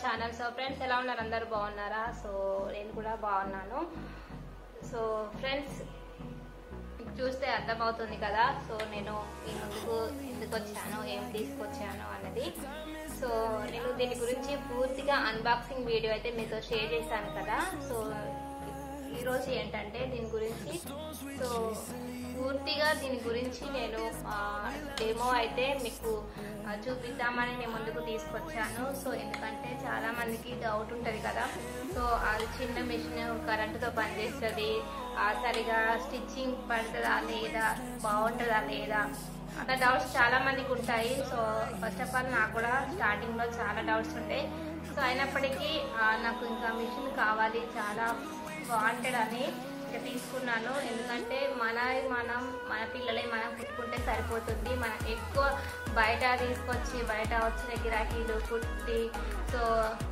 channel so friends ఎలా ఉన్నారు అందరు బాగున్నారా సో నేను కూడా బాగున్నాను సో ఫ్రెండ్స్ మీకు చూస్తే అర్థమవుతుంది కదా సో నేను మీ ముందుకు ఎందుకు వచ్చాను ఏం తీసుకొచ్చాను అన్నది సో నేను దీని గురించి పూర్తిగా అన్బాక్సింగ్ వీడియో అయితే మీతో షేర్ చేశాను కదా సో ఈరోజు ఏంటంటే దీని గురించి సో పూర్తిగా దీని గురించి నేను డెమో అయితే మీకు ఆ, చూపిద్దామని నేను ముందుకు తీసుకొచ్చాను సో ఎందుకంటే చాలా మందికి డౌట్ ఉంటుంది కదా సో అది చిన్న మిషన్ కరెంటుతో పనిచేస్తుంది ఆ, సరిగా స్టిచ్చింగ్ పడుతుందా లేదా బాగుంటుందా లేదా అట్లా డౌట్స్ చాలా మందికి ఉంటాయి సో ఫస్ట్ ఆఫ్ ఆల్ నాకు కూడా స్టార్టింగ్ లో చాలా డౌట్స్ ఉంటాయి సో అయినప్పటికీ ఆ, నాకు ఇంకా మిషన్ కావాలి చాలా వాంటెడ్ అని ఇక తీసుకున్నాను ఎందుకంటే మన మనం మన పిల్లలే మనం కుట్టుకుంటే సరిపోతుంది మనం ఎక్కువ బయట తీసుకొచ్చి బయట వచ్చిన గిరాకీలు కుట్టి సో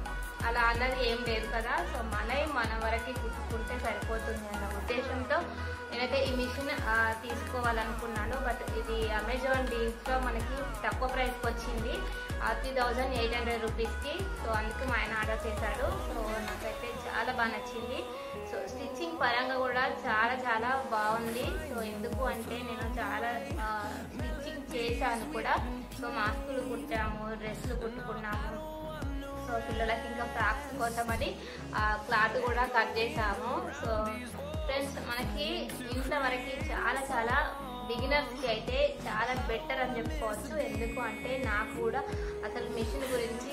అలా అన్నది ఏం లేదు కదా సో మనవి మన వరకు కుట్టుకుంటే సరిపోతుంది అన్న ఉద్దేశంతో నేనైతే ఈ మిషన్ ఆ, తీసుకోవాలనుకున్నాను బట్ ఇది అమెజాన్ డీల్స్లో మనకి తక్కువ ప్రైస్కి వచ్చింది త్రీ థౌజండ్ ఎయిట్ హండ్రెడ్ రూపీస్కి సో అందుకే మా ఆయన ఆర్డర్ చేశాడు సో నాకైతే చాలా బాగా నచ్చింది సో స్టిచ్చింగ్ పరంగా కూడా చాలా చాలా బాగుంది సో ఎందుకు అంటే నేను చాలా స్టిచ్చింగ్ చేశాను కూడా సో మాస్కులు కుట్టాము డ్రెస్సులు కుట్టుకున్నాము సో పిల్లలకి ఇంకా ఫ్రాక్స్ కోసమని క్లాత్ కూడా కట్ చేసాము సో ఫ్రెండ్స్ మనకి ఇంట్లో వరకు చాలా చాలా బిగినర్స్కి అయితే చాలా బెటర్ అని చెప్పుకోవచ్చు ఎందుకు అంటే నాకు కూడా అసలు మిషన్ గురించి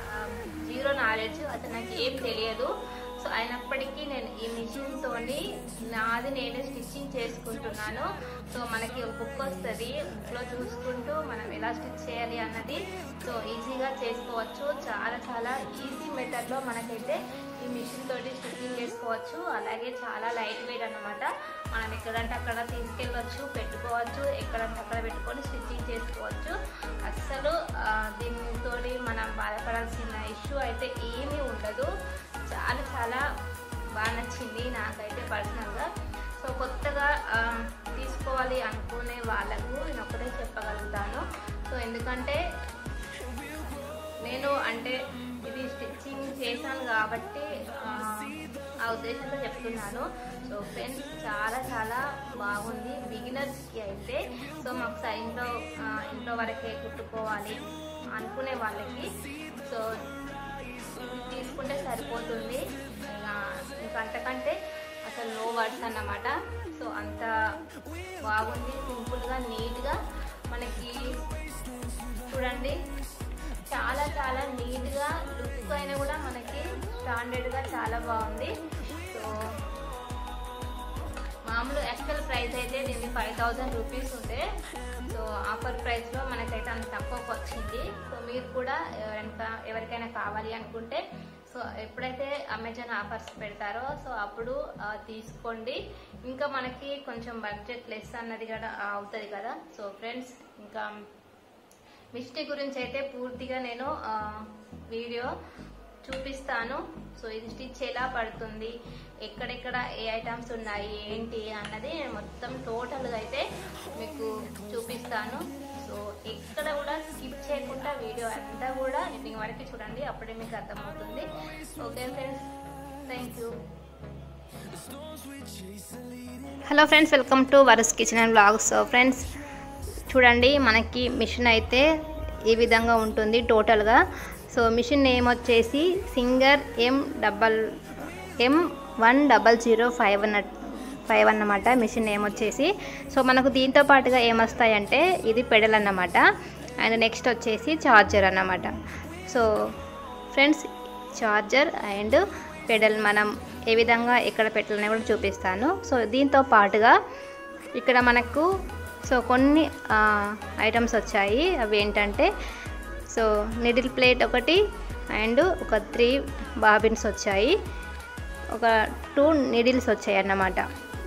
జీరో నాలెడ్జ్ అసలు నాకు ఏం తెలియదు సో అయినప్పటికీ నేను ఈ మిషన్ తోని నాది నేను స్టిచ్చింగ్ చేసుకుంటున్నాను సో మనకి ఒక బుక్ వస్తుంది బుక్లో చూసుకుంటూ మనం ఎలా స్టిచ్ చేయాలి అన్నది సో ఈజీగా చేసుకోవచ్చు చాలా చాలా ఈజీ మెథడ్లో మనకైతే ఈ మిషన్ తోటి స్టిచ్చింగ్ చేసుకోవచ్చు అలాగే చాలా లైట్ వెయిట్ అన్నమాట మనం ఎక్కడంటే అక్కడ తీసుకెళ్ళవచ్చు పెట్టుకోవచ్చు ఎక్కడంటే అక్కడ పెట్టుకొని స్టిచ్చింగ్ చేసుకోవచ్చు అస్సలు ఆ, దీనితో మనం బాధపడాల్సిన ఇష్యూ అయితే ఏమీ ఉండదు చాలా చాలా బాగా నచ్చింది నాకైతే పర్సనల్గా సో కొత్తగా ఆ, తీసుకోవాలి అనుకునే వాళ్ళకు నేను ఒకటే చెప్పగలుగుతాను సో ఎందుకంటే నేను అంటే ఇది స్టిచ్చింగ్ చేశాను కాబట్టి ఆ, ఆ ఉద్దేశంతో చెప్తున్నాను సో ఫ్రెండ్స్ చాలా చాలా బాగుంది బిగినర్స్కి అయితే సో మాకు స- ఇంట్లో ఆ, ఇంట్లో వరకే కుట్టుకోవాలి అనుకునే వాళ్ళకి సో తీసుకుంటే సరిపోతుంది ఇంకా ఇంకా అంతకంటే అసలు లో వర్డ్స్ అన్నమాట సో అంత బాగుంది సింపుల్గా నీట్గా మనకి చూడండి చాలా చాలా నీట్గా లుక్ అయినా కూడా మనకి స్టాండర్డ్గా చాలా బాగుంది సో మామూలు యాక్చువల్ ప్రైస్ అయితే దీనికి ఫైవ్ థౌజండ్ రూపీస్ ఉండే సో ఆఫర్ ప్రైస్లో మనకైతే అంత తక్కువకి వచ్చింది సో మీరు కూడా ఎవరైనా ఎవరికైనా కావాలి అనుకుంటే సో ఎప్పుడైతే అమెజాన్ ఆఫర్స్ పెడతారో సో అప్పుడు ఆ, తీసుకోండి ఇంకా మనకి కొంచెం బడ్జెట్ లెస్ అన్నది కూడా అవుతుంది కదా సో ఫ్రెండ్స్ ఇంకా మిస్టీ గురించి అయితే పూర్తిగా నేను ఆ, వీడియో చూపిస్తాను సో ఇది స్టిచ్ ఎలా పడుతుంది ఎక్కడెక్కడ ఏ ఐటమ్స్ ఉన్నాయి ఏంటి అన్నది నేను మొత్తం టోటల్గా అయితే మీకు చూపిస్తాను సో ఎక్కడ కూడా స్కిప్ చేయకుండా వీడియో అంతా కూడా ఎండింగ్ వరకు చూడండి అప్పుడే మీకు అర్థమవుతుంది okay friends thank you hello friends welcome to Varas kitchen and blogs so friends చూడండి మనకి మిషన్ అయితే ఈ విధంగా ఉంటుంది టోటల్గా సో మిషన్ నేమ్ వచ్చేసి singer M double M one double zero five అన్న ఫైవ్ అన్నమాట మిషన్ నేమ్ వచ్చేసి సో మనకు దీంతో పాటుగా ఏమొస్తాయంటే ఇది పెడల్ అన్నమాట అండ్ నెక్స్ట్ వచ్చేసి ఛార్జర్ అన్నమాట so friends charger and pedal మనం ఏ విధంగా ఎక్కడ పెట్టాలని కూడా చూపిస్తాను సో దీంతో పాటుగా ఇక్కడ మనకు సో కొన్ని ఐటమ్స్ వచ్చాయి అవి ఏంటంటే సో నిడిల్ ప్లేట్ ఒకటి అండ్ ఒక త్రీ బాబిన్స్ వచ్చాయి ఒక టూ నిడిల్స్ వచ్చాయి అన్నమాట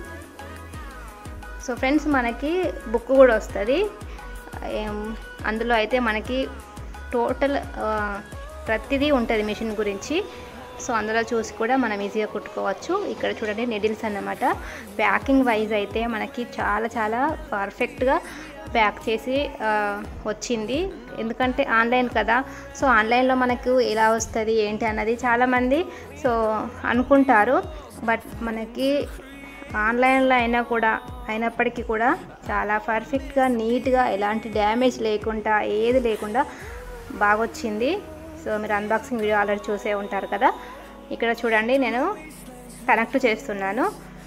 సో ఫ్రెండ్స్ మనకి బుక్ కూడా వస్తుంది ఏం, అందులో అయితే మనకి టోటల్ ఆ, ప్రతిదీ ఉంటుంది మిషన్ గురించి సో అందులో చూసి కూడా మనం ఈజీగా కుట్టుకోవచ్చు ఇక్కడ చూడండి నిడిల్స్ అన్నమాట ప్యాకింగ్ వైజ్ అయితే మనకి చాలా చాలా పర్ఫెక్ట్గా ప్యాక్ చేసి ఆ, వచ్చింది ఎందుకంటే ఆన్లైన్ కదా సో ఆన్లైన్లో మనకు ఎలా వస్తుంది ఏంటి అన్నది చాలామంది సో అనుకుంటారు బట్ మనకి ఆన్లైన్లో అయినా కూడా అయినప్పటికీ కూడా చాలా పర్ఫెక్ట్గా నీట్గా ఎలాంటి డ్యామేజ్ లేకుండా ఏది లేకుండా బాగా వచ్చింది సో మీరు అన్బాక్సింగ్ వీడియో ఆల్రెడీ చూసే ఉంటారు కదా ఇక్కడ చూడండి నేను కనెక్ట్ చేస్తున్నాను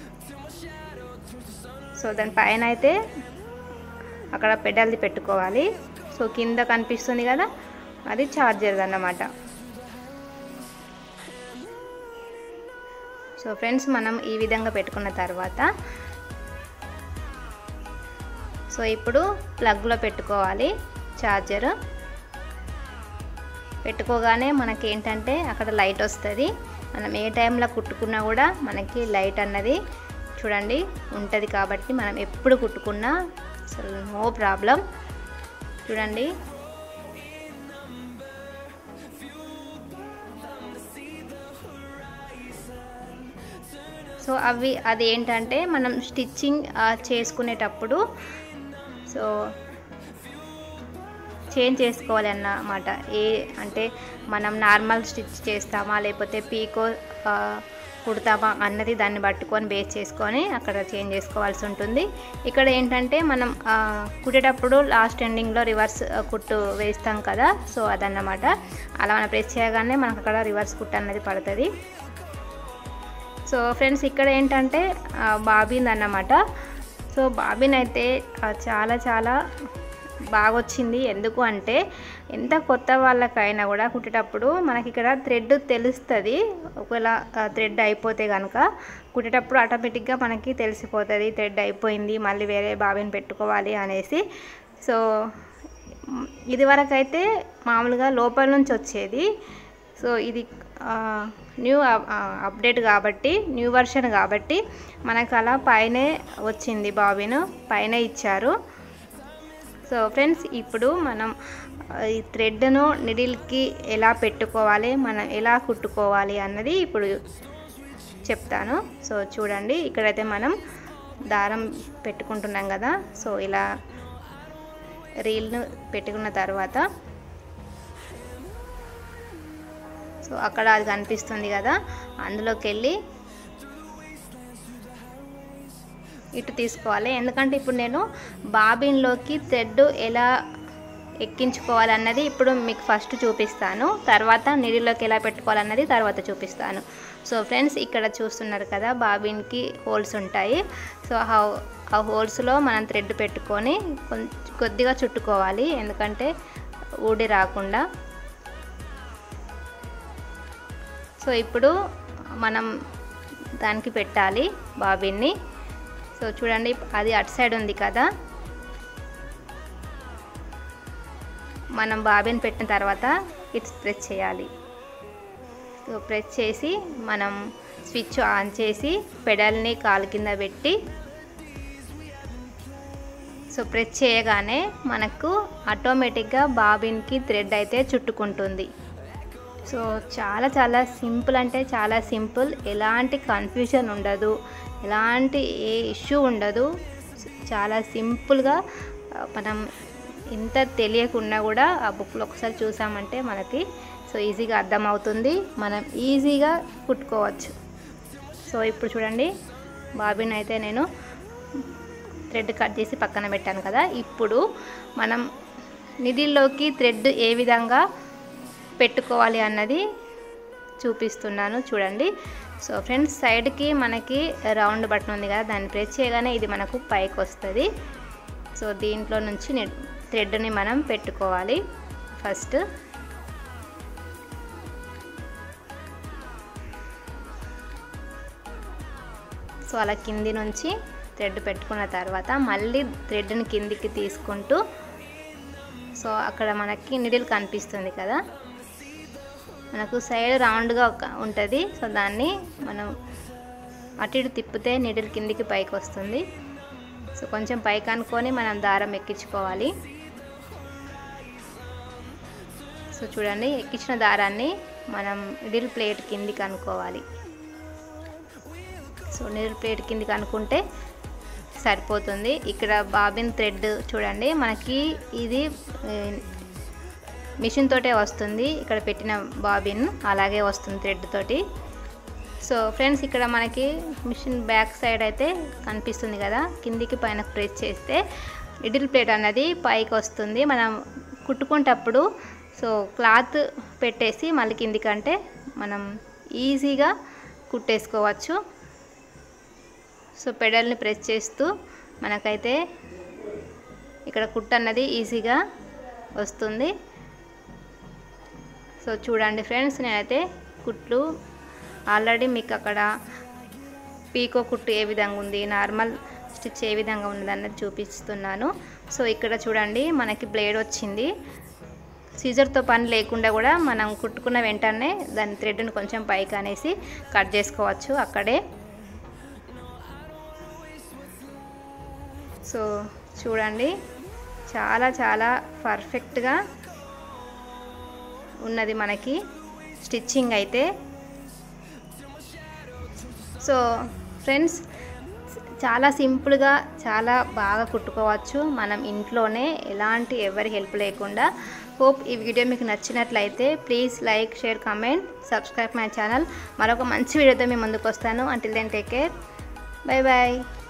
సో దాని పైన అయితే అక్కడ పెడల్ది పెట్టుకోవాలి సో కింద కనిపిస్తుంది కదా అది ఛార్జర్ అన్నమాట సో ఫ్రెండ్స్ మనం ఈ విధంగా పెట్టుకున్న తర్వాత సో ఇప్పుడు ప్లగ్లో పెట్టుకోవాలి ఛార్జర్ పెట్టుకోగానే మనకి ఏంటంటే అక్కడ లైట్ వస్తుంది మనం ఏ టైంలో కుట్టుకున్నా కూడా మనకి లైట్ అన్నది చూడండి ఉంటుంది కాబట్టి మనం ఎప్పుడు కుట్టుకున్నా అసలు నో ప్రాబ్లం చూడండి సో అవి అది ఏంటంటే మనం స్టిచ్చింగ్ చేసుకునేటప్పుడు సో చేంజ్ చేసుకోవాలి అన్నమాట ఏ అంటే మనం నార్మల్ స్టిచ్ చేస్తామా లేకపోతే పీకో ఆ, కుడతామా అన్నది దాన్ని పట్టుకొని బేస్ చేసుకొని అక్కడ చేంజ్ చేసుకోవాల్సి ఉంటుంది ఇక్కడ ఏంటంటే మనం ఆ, కుట్టేటప్పుడు లాస్ట్ ఎండింగ్లో రివర్స్ ఆ, కుట్టు వేస్తాం కదా సో అదన్నమాట అలా మనం ప్రెస్ చేయగానే మనకు అక్కడ రివర్స్ కుట్టు అన్నది పడుతుంది సో ఫ్రెండ్స్ ఇక్కడ ఏంటంటే ఆ, బాబిన్ అన్నమాట సో బాబిన్ అయితే ఆ, చాలా చాలా బాగా వచ్చింది ఎందుకు అంటే ఎంత కొత్త వాళ్ళకైనా కూడా కుట్టేటప్పుడు మనకి ఇక్కడ థ్రెడ్ తెలుస్తుంది ఒకవేళ థ్రెడ్ అయిపోతే కనుక కుట్టేటప్పుడు ఆటోమేటిక్గా మనకి తెలిసిపోతుంది థ్రెడ్ అయిపోయింది మళ్ళీ వేరే బాబిన్ పెట్టుకోవాలి అనేసి సో మ్, ఇది వరకు అయితే మామూలుగా లోపల నుంచి వచ్చేది సో ఇది uh, new up- uh, update కాబట్టి న్యూ వర్షన్ కాబట్టి మనకు అలా పైనే వచ్చింది బాబిన్ పైన ఇచ్చారు సో ఫ్రెండ్స్ ఇప్పుడు మనం ఆ, ఈ థ్రెడ్ను నిడిల్కి ఎలా పెట్టుకోవాలి మనం ఎలా కుట్టుకోవాలి అన్నది ఇప్పుడు చెప్తాను సో చూడండి ఇక్కడైతే మనం దారం పెట్టుకుంటున్నాం కదా సో ఇలా రీల్ను పెట్టుకున్న తర్వాత సో అక్కడ అది కనిపిస్తుంది కదా అందులోకి వెళ్ళి ఇటు తీసుకోవాలి ఎందుకంటే ఇప్పుడు నేను బాబిన్లోకి థ్రెడ్ ఎలా ఎక్కించుకోవాలన్నది ఇప్పుడు మీకు ఫస్ట్ చూపిస్తాను తర్వాత నీడిలోకి ఎలా పెట్టుకోవాలన్నది తర్వాత చూపిస్తాను సో ఫ్రెండ్స్ ఇక్కడ చూస్తున్నారు కదా బాబిన్కి హోల్స్ ఉంటాయి సో ఆ ఆ హోల్స్లో మనం థ్రెడ్ పెట్టుకొని కొం- కొద్దిగా చుట్టుకోవాలి ఎందుకంటే ఊడి రాకుండా సో ఇప్పుడు మనం దానికి పెట్టాలి బాబిన్ని సో చూడండి అది అటు సైడ్ ఉంది కదా మనం బాబిన్ పెట్టిన తర్వాత ఇట్స్ ప్రెస్ చేయాలి సో ప్రెస్ చేసి మనం స్విచ్ ఆన్ చేసి పెడల్ని కాలు కింద పెట్టి సో ప్రెస్ చేయగానే మనకు ఆటోమేటిక్గా బాబిన్కి థ్రెడ్ అయితే చుట్టుకుంటుంది సో చాలా చాలా సింపుల్ అంటే చాలా సింపుల్ ఎలాంటి కన్ఫ్యూజన్ ఉండదు ఎలాంటి ఏ ఇష్యూ ఉండదు చాలా సింపుల్గా ఆ, మనం ఇంత తెలియకుండా కూడా ఆ బుక్లో ఒకసారి చూసామంటే మనకి సో ఈజీగా అర్థమవుతుంది మనం ఈజీగా కుట్టుకోవచ్చు సో ఇప్పుడు చూడండి బాబిన్ అయితే నేను థ్రెడ్ కట్ చేసి పక్కన పెట్టాను కదా ఇప్పుడు మనం నిధిల్లోకి థ్రెడ్ ఏ విధంగా పెట్టుకోవాలి అన్నది చూపిస్తున్నాను చూడండి సో ఫ్రెండ్స్ సైడ్కి మనకి రౌండ్ బటన్ ఉంది కదా దాన్ని ప్రెస్ చేయగానే ఇది మనకు పైకి వస్తుంది సో దీంట్లో నుంచి థ్రెడ్ని మనం పెట్టుకోవాలి ఫస్ట్ సో అలా కింది నుంచి థ్రెడ్ పెట్టుకున్న తర్వాత మళ్ళీ థ్రెడ్ని కిందికి తీసుకుంటూ సో అక్కడ మనకి నిడిల్ కనిపిస్తుంది కదా మనకు సైడ్ రౌండ్గా ఒక ఉంటుంది సో దాన్ని మనం అటు ఇటు తిప్పితే నిడిల్ కిందికి పైకి వస్తుంది సో కొంచెం పైకి అనుకొని మనం దారం ఎక్కించుకోవాలి సో చూడండి ఎక్కించిన దారాన్ని మనం నిడిల్ ప్లేట్ కిందికి అనుకోవాలి సో నీరు ప్లేట్ కిందికి అనుకుంటే సరిపోతుంది ఇక్కడ బాబిన్ థ్రెడ్ చూడండి మనకి ఇది ఏ, మిషన్ తోటే వస్తుంది ఇక్కడ పెట్టిన బాబిన్ అలాగే వస్తుంది థ్రెడ్ తోటి సో ఫ్రెండ్స్ ఇక్కడ మనకి మిషన్ బ్యాక్ సైడ్ అయితే కనిపిస్తుంది కదా కిందికి పైన ప్రెస్ చేస్తే మిడిల్ ప్లేట్ అన్నది పైకి వస్తుంది మనం కుట్టుకునేటప్పుడు సో క్లాత్ పెట్టేసి మళ్ళీ కిందికంటే మనం ఈజీగా కుట్టేసుకోవచ్చు సో పెడల్ని ప్రెస్ చేస్తూ మనకైతే ఇక్కడ కుట్టు అన్నది ఈజీగా వస్తుంది సో చూడండి ఫ్రెండ్స్ నేనైతే కుట్లు ఆల్రెడీ మీకు అక్కడ పీకో కుట్టు ఏ విధంగా ఉంది నార్మల్ స్టిచ్ ఏ విధంగా ఉన్నది అన్నది చూపిస్తున్నాను సో ఇక్కడ చూడండి మనకి బ్లేడ్ వచ్చింది సీజర్తో పని లేకుండా కూడా మనం కుట్టుకున్న వెంటనే దాని థ్రెడ్ని కొంచెం పైకి అనేసి కట్ చేసుకోవచ్చు అక్కడే సో చూడండి చాలా చాలా పర్ఫెక్ట్గా ఉన్నది మనకి స్టిచ్చింగ్ అయితే సో ఫ్రెండ్స్ చాలా సింపుల్గా చాలా బాగా కుట్టుకోవచ్చు మనం ఇంట్లోనే ఎలాంటి ఎవరి హెల్ప్ లేకుండా హోప్ ఈ వీడియో మీకు నచ్చినట్లయితే please like share comment subscribe my channel మరొక మంచి వీడియోతో మీ ముందుకు వస్తాను until then take care bye bye